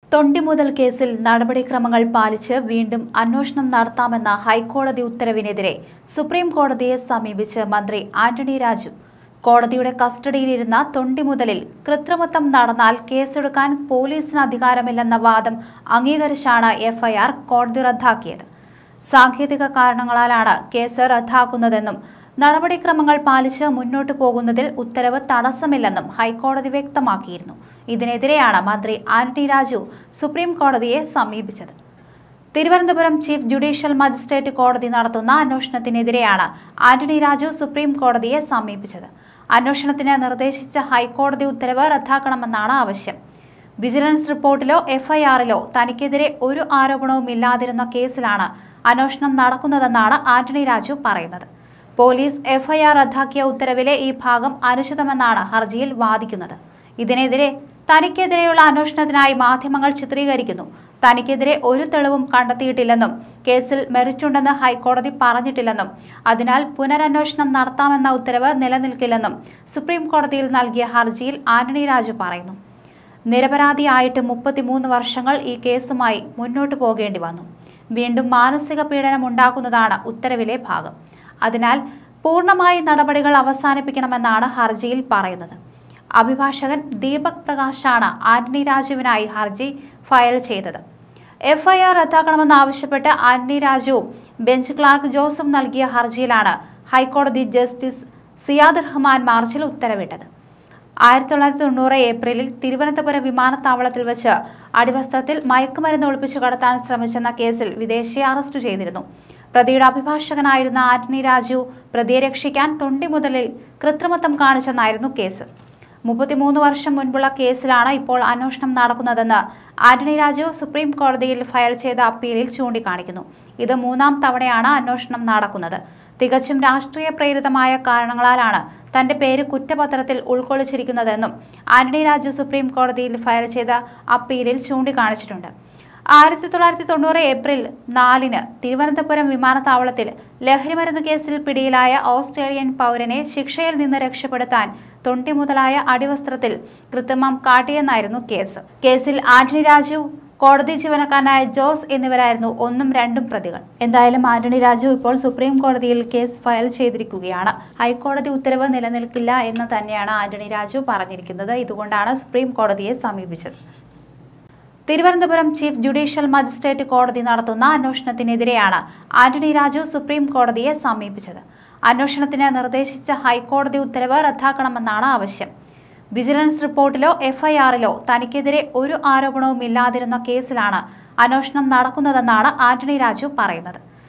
തൊണ്ടിമുതൽ കേസിൽ നടപടിക്രമങ്ങൾ പാലിച്ച് വീണ്ടും അന്വേഷണം നടത്താമെന്ന ഹൈക്കോടതി ഉത്തരവിനെതിരെ സുപ്രീം കോടതിയെ സമീപിച്ച് മന്ത്രി ആന്റണി രാജു കോടതിയുടെ കസ്റ്റഡിയിലിരുന്ന തൊണ്ടിമുതലിൽ കൃത്രിമത്വം നടന്നാൽ കേസെടുക്കാൻ പോലീസിന് അധികാരമില്ലെന്ന വാദം അംഗീകരിച്ചാണ് എഫ്ഐആർ കോടതി റദ്ദാക്കിയത് സാങ്കേതിക കാരണങ്ങളാലാണ് കേസ് റദ്ദാക്കുന്നതെന്നും നടപടിക്രമങ്ങൾ പാലിച്ച് മുന്നോട്ടു പോകുന്നതിൽ ഉത്തരവ് തടസ്സമില്ലെന്നും ഹൈക്കോടതി വ്യക്തമാക്കിയിരുന്നു ഇതിനെതിരെയാണ് മന്ത്രി ആന്റണി രാജു സുപ്രീം കോടതിയെ സമീപിച്ചത് തിരുവനന്തപുരം ചീഫ് ജുഡീഷ്യൽ മജിസ്ട്രേറ്റ് കോടതി നടത്തുന്ന അന്വേഷണത്തിനെതിരെയാണ് ആന്റണി രാജു സുപ്രീം കോടതിയെ സമീപിച്ചത് അന്വേഷണത്തിന് നിർദ്ദേശിച്ച ഹൈക്കോടതി ഉത്തരവ് റദ്ദാക്കണമെന്നാണ് ആവശ്യം വിജിലൻസ് റിപ്പോർട്ടിലോ എഫ്ഐആറിലോ തനിക്കെതിരെ ഒരു ആരോപണവും ഇല്ലാതിരുന്ന കേസിലാണ് അന്വേഷണം നടക്കുന്നതെന്നാണ് ആന്റണി രാജു പറയുന്നത് പോലീസ് എഫ്ഐആർ റദ്ദാക്കിയ ഉത്തരവിലെ ഈ ഭാഗം അനുചിതമെന്നാണ് ഹർജിയിൽ വാദിക്കുന്നത് ഇതിനെതിരെ തനിക്കെതിരെയുള്ള അന്വേഷണത്തിനായി മാധ്യമങ്ങൾ ചിത്രീകരിക്കുന്നു തനിക്കെതിരെ ഒരു തെളിവും കണ്ടെത്തിയിട്ടില്ലെന്നും കേസിൽ മെറിറ്റുണ്ടെന്ന് ഹൈക്കോടതി പറഞ്ഞിട്ടില്ലെന്നും അതിനാൽ പുനരന്വേഷണം നടത്താമെന്ന ഉത്തരവ് നിലനിൽക്കില്ലെന്നും സുപ്രീം കോടതിയിൽ നൽകിയ ഹർജിയിൽ ആന്റണി രാജു പറയുന്നു നിരപരാധിയായിട്ട് മുപ്പത്തിമൂന്ന് വർഷങ്ങൾ ഈ കേസുമായി മുന്നോട്ടു പോകേണ്ടി വന്നു വീണ്ടും മാനസിക പീഡനം ഉണ്ടാക്കുന്നതാണ് ഉത്തരവിലെ ഭാഗം അതിനാൽ പൂർണ്ണമായി നടപടികൾ അവസാനിപ്പിക്കണമെന്നാണ് ഹർജിയിൽ പറയുന്നത് അഭിഭാഷകൻ ദീപക് പ്രകാശാണ് ആന്റണി രാജുവിനായി ഹർജി ഫയൽ ചെയ്തത് എഫ്ഐആർ റദ്ദാക്കണമെന്നാവശ്യപ്പെട്ട് ആന്റണി രാജുവും ബെഞ്ച് ക്ലാർക്ക് ജോസഫ് നൽകിയ ഹർജിയിലാണ് ഹൈക്കോടതി ജസ്റ്റിസ് സിയാദ് റഹ്മാൻ മാർച്ചിൽ ഉത്തരവിട്ടത് ആയിരത്തി തൊള്ളായിരത്തി തൊണ്ണൂറ് ഏപ്രിലിൽ തിരുവനന്തപുരം വിമാനത്താവളത്തിൽ വെച്ച് അടിവസ്ത്രത്തിൽ മയക്കുമരുന്ന് ഒളിപ്പിച്ചു കടത്താൻ ശ്രമിച്ചെന്ന കേസിൽ വിദേശിയെ അറസ്റ്റ് ചെയ്തിരുന്നു പ്രതിയുടെ അഭിഭാഷകനായിരുന്ന ആന്റണി രാജു പ്രതിയെ രക്ഷിക്കാൻ തൊണ്ടിമുതലിൽ കൃത്രിമത്വം കാണിച്ചെന്നായിരുന്നു കേസ് മുപ്പത്തിമൂന്ന് വർഷം മുൻപുള്ള കേസിലാണ് ഇപ്പോൾ അന്വേഷണം നടക്കുന്നതെന്ന് ആന്റണി രാജു സുപ്രീം കോടതിയിൽ ഫയൽ ചെയ്ത അപ്പീലിൽ ചൂണ്ടിക്കാണിക്കുന്നു ഇത് മൂന്നാം തവണയാണ് അന്വേഷണം നടക്കുന്നത് തികച്ചും രാഷ്ട്രീയ പ്രേരിതമായ കാരണങ്ങളാലാണ് തന്റെ പേര് കുറ്റപത്രത്തിൽ ഉൾക്കൊള്ളിച്ചിരിക്കുന്നതെന്നും ആന്റണി രാജു സുപ്രീം കോടതിയിൽ ഫയൽ ചെയ്ത അപ്പീലിൽ ചൂണ്ടിക്കാണിച്ചിട്ടുണ്ട് ആയിരത്തി തൊള്ളായിരത്തി തൊണ്ണൂറ് ഏപ്രിൽ നാലിന് തിരുവനന്തപുരം വിമാനത്താവളത്തിൽ ലഹരിമരുന്ന് കേസിൽ പിടിയിലായ ഓസ്ട്രേലിയൻ പൗരനെ ശിക്ഷയിൽ നിന്ന് രക്ഷപ്പെടുത്താൻ തൊണ്ടി മുതലായ അടിവസ്ത്രത്തിൽ കൃത്രിമം കാട്ടിയെന്നായിരുന്നു കേസ് കേസിൽ ആന്റണി രാജു കോടതി ജീവനക്കാരനായ ജോസ് എന്നിവരായിരുന്നു ഒന്നും രണ്ടും പ്രതികൾ എന്തായാലും ആന്റണി രാജു ഇപ്പോൾ സുപ്രീം കോടതിയിൽ കേസ് ഫയൽ ചെയ്തിരിക്കുകയാണ് ഹൈക്കോടതി ഉത്തരവ് നിലനിൽക്കില്ല എന്ന് തന്നെയാണ് ആന്റണി രാജു പറഞ്ഞിരിക്കുന്നത് ഇതുകൊണ്ടാണ് സുപ്രീം കോടതിയെ സമീപിച്ചത് തിരുവനന്തപുരം ചീഫ് ജുഡീഷ്യൽ മജിസ്ട്രേറ്റ് കോടതി നടത്തുന്ന അന്വേഷണത്തിനെതിരെയാണ് ആന്റണി രാജു സുപ്രീം കോടതിയെ സമീപിച്ചത് അന്വേഷണത്തിന് നിർദ്ദേശിച്ച ഹൈക്കോടതി ഉത്തരവ് റദ്ദാക്കണമെന്നാണ് ആവശ്യം വിജിലൻസ് റിപ്പോർട്ടിലോ എഫ്ഐആറിലോ തനിക്കെതിരെ ഒരു ആരോപണവും ഇല്ലാതിരുന്ന കേസിലാണ് അന്വേഷണം നടക്കുന്നതെന്നാണ് ആന്റണി രാജു പറയുന്നത്